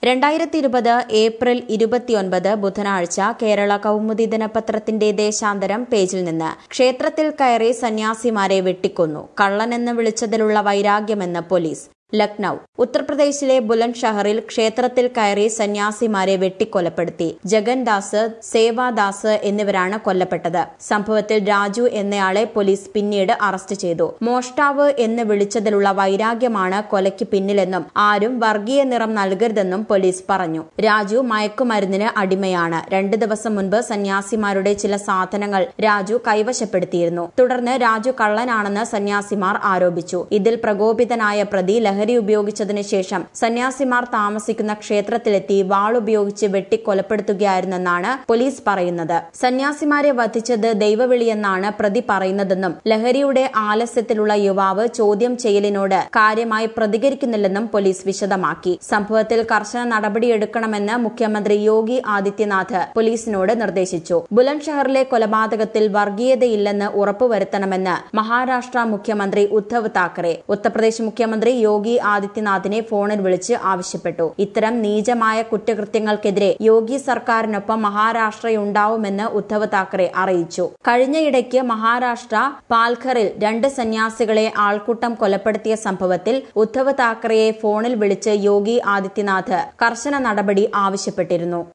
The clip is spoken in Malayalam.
രണ്ടായിരത്തി ഇരുപത് ഏപ്രിൽ ഇരുപത്തിയൊൻപത് ബുധനാഴ്ച കേരള കൗമുദി ദിനപത്രത്തിന്റെ ദേശാന്തരം പേജിൽ നിന്ന് ക്ഷേത്രത്തിൽ കയറി സന്യാസിമാരെ വെട്ടിക്കൊന്നു കള്ളനെന്ന് വിളിച്ചതിലുള്ള വൈരാഗ്യമെന്ന് പോലീസ് ലക്നൌ ഉത്തർപ്രദേശിലെ ബുലന്ദ് ഷഹറിൽ ക്ഷേത്രത്തിൽ കയറി സന്യാസിമാരെ വെട്ടിക്കൊലപ്പെടുത്തി ജഗൻദാസ് സേവാദാസ് എന്നിവരാണ് കൊല്ലപ്പെട്ടത് സംഭവത്തിൽ രാജു എന്നയാളെ പോലീസ് പിന്നീട് അറസ്റ്റ് ചെയ്തു മോഷ്ടാവ് എന്ന് വിളിച്ചതിലുള്ള വൈരാഗ്യമാണ് കൊലയ്ക്ക് പിന്നിലെന്നും ആരും വർഗീയ നിറം നൽകരുതെന്നും പോലീസ് പറഞ്ഞു രാജു മയക്കുമരുന്നിന് അടിമയാണ് രണ്ടു ദിവസം മുൻപ് സന്യാസിമാരുടെ ചില സാധനങ്ങൾ രാജു കൈവശപ്പെടുത്തിയിരുന്നു തുടർന്ന് രാജു കള്ളനാണെന്ന് സന്യാസിമാർ ആരോപിച്ചു ഇതിൽ പ്രകോപിതനായ പ്രതി ലഹരി ഉപയോഗിച്ചതിനു ശേഷം സന്യാസിമാർ താമസിക്കുന്ന ക്ഷേത്രത്തിലെത്തി വാളുപയോഗിച്ച് വെട്ടിക്കൊലപ്പെടുത്തുകയായിരുന്നെന്നാണ് പോലീസ് പറയുന്നത് സന്യാസിമാരെ വധിച്ചത് ദൈവവിളിയെന്നാണ് പ്രതി പറയുന്നതെന്നും ലഹരിയുടെ ആലസ്യത്തിലുള്ള യുവാവ് ചോദ്യം ചെയ്യലിനോട് കാര്യമായി പ്രതികരിക്കുന്നില്ലെന്നും പോലീസ് വിശദമാക്കി സംഭവത്തിൽ കർശന നടപടിയെടുക്കണമെന്ന് മുഖ്യമന്ത്രി യോഗി ആദിത്യനാഥ് പോലീസിനോട് നിർദ്ദേശിച്ചു ബുലന്ദ് ഷഹറിലെ കൊലപാതകത്തിൽ വർഗീയതയില്ലെന്ന് ഉറപ്പുവരുത്തണമെന്ന് മഹാരാഷ്ട്ര മുഖ്യമന്ത്രി ഉദ്ധവ് താക്കറെ ഉത്തർപ്രദേശ് മുഖ്യമന്ത്രി യോഗി ആദിത്യനാഥിനെ ഫോണിൽ വിളിച്ച് ആവശ്യപ്പെട്ടു ഇത്തരം നീചമായ കുറ്റകൃത്യങ്ങൾക്കെതിരെ യോഗി സർക്കാരിനൊപ്പം മഹാരാഷ്ട്രയുണ്ടാവുമെന്ന് ഉദ്ധവ് താക്കറെ അറിയിച്ചു കഴിഞ്ഞയിടയ്ക്ക് മഹാരാഷ്ട്ര പാൽഘറിൽ രണ്ട് സന്യാസികളെ ആൾക്കൂട്ടം കൊലപ്പെടുത്തിയ സംഭവത്തിൽ ഉദ്ധവ് താക്കറെയെ ഫോണിൽ വിളിച്ച് യോഗി ആദിത്യനാഥ് കർശന നടപടി ആവശ്യപ്പെട്ടിരുന്നു